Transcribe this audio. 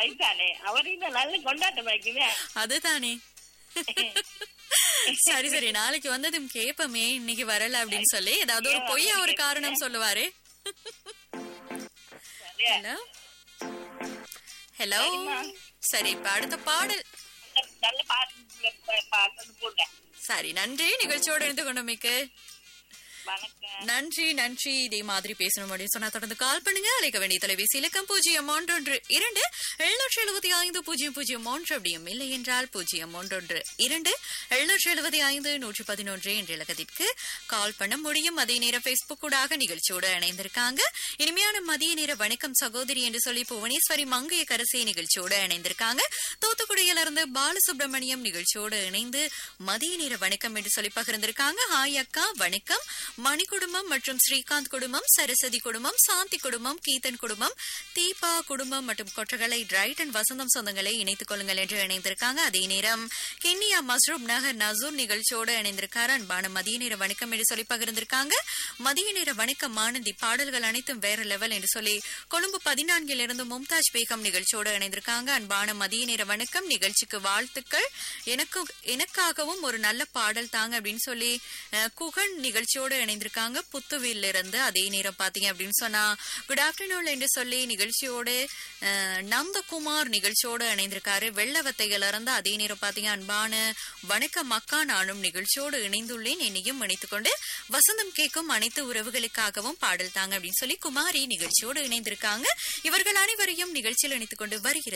தானே அவர் இந்த நல்ல கொண்டாட்டம் வைக்குமே அதுதானே சரி சரி நாளைக்கு வந்ததும் கேப்பமே இன்னைக்கு வரல அப்படின்னு சொல்லி ஏதாவது ஒரு பொய்யா ஒரு காரணம் சொல்லுவாரு ஹலோ ஹலோ சரி இப்ப அடுத்த பாடல் நல்ல பாட்டு பாட்டு போட்டேன் சரி நன்றி நிகழ்ச்சியோட இருந்து கொண்டமைக்கு வணக்கம் நன்றி நன்றி இதே மாதிரி பேசணும் அப்படின்னு சொன்னா தொடர்ந்து கால் பண்ணுங்க அழைக்க வேண்டிய தொலைபேசி இலக்கம் பூஜ்ஜியம் ஒன்றொன்று இரண்டு எழுநூற்றி எழுபத்தி ஐந்து பூஜ்ஜியம் பூஜ்ஜியம் ஒன்று அப்படியும் இல்லை என்றால் பூஜ்ஜியம் ஒன்றொன்று இரண்டு எழுநூற்றி எழுபத்தி ஐந்து நூற்றி பதினொன்று என்ற இலக்கத்திற்கு கால் பண்ண முடியும் அதே நேரம் பேஸ்புக் ஊடாக நிகழ்ச்சியோடு இணைந்திருக்காங்க இனிமையான மதிய நேர வணக்கம் சகோதரி என்று சொல்லி புவனேஸ்வரி மங்கைய கரசி நிகழ்ச்சியோடு இணைந்திருக்காங்க தூத்துக்குடியிலிருந்து பாலசுப்ரமணியம் நிகழ்ச்சியோடு இணைந்து மதிய நேர வணக்கம் என்று சொல்லி பகிர்ந்திருக்காங்க ஹாய் அக்கா வணக்கம் மணி குடும்பம் மற்றும் ஸ்ரீகாந்த் குடும்பம் சரஸ்வதி குடும்பம் சாந்தி குடும்பம் கீதன் குடும்பம் தீபா குடும்பம் மற்றும் கொற்றகளை டிரைட் அண்ட் வசந்தம் சொந்தங்களை இணைத்துக் கொள்ளுங்கள் என்று இணைந்திருக்காங்க அதே நேரம் கென்னியா மஸ்ரூப் நகர் நசூர் நிகழ்ச்சியோடு இணைந்திருக்காரு அன்பான மதிய நேர வணக்கம் என்று சொல்லி பகிர்ந்திருக்காங்க மதிய நேர வணக்கம் ஆனந்தி பாடல்கள் அனைத்தும் வேற லெவல் என்று சொல்லி கொழும்பு பதினான்கில் இருந்து மும்தாஜ் பேகம் நிகழ்ச்சியோடு இணைந்திருக்காங்க அன்பான மதிய நேர வணக்கம் நிகழ்ச்சிக்கு வாழ்த்துக்கள் எனக்கு எனக்காகவும் ஒரு நல்ல பாடல் தாங்க அப்படின்னு சொல்லி அஹ், குகன் நிகழ்ச்சியோடு இணைந்திருக்காங்க புத்துவில்ல இருந்து அதே நேரம் பாத்தீங்க அப்படின்னு சொன்னா குட் ஆஃப்டர்நூன் என்று சொல்லி நிகழ்ச்சியோடு அஹ், நந்தகுமார் நிகழ்ச்சியோடு இணைந்திருக்காரு வெள்ளவத்தையில இருந்து அதே நேரம் பாத்தீங்க அன்பான வணக்கம் அக்கா நானும் நிகழ்ச்சியோடு இணைந்துள்ளேன் என்னையும் இணைத்துக் கொண்டு வசந்தம் கேட்கும் அனைத்து உறவுகளுக்காகவும் பாடல் தாங்க அப்படின்னு சொல்லி குமாரி நிகழ்ச்சியோடு இணைந்திருக்காங்க இவர்கள் அனைவரையும் நிகழ்ச்சியில் இணைத்துக் கொண்டு வருகிறது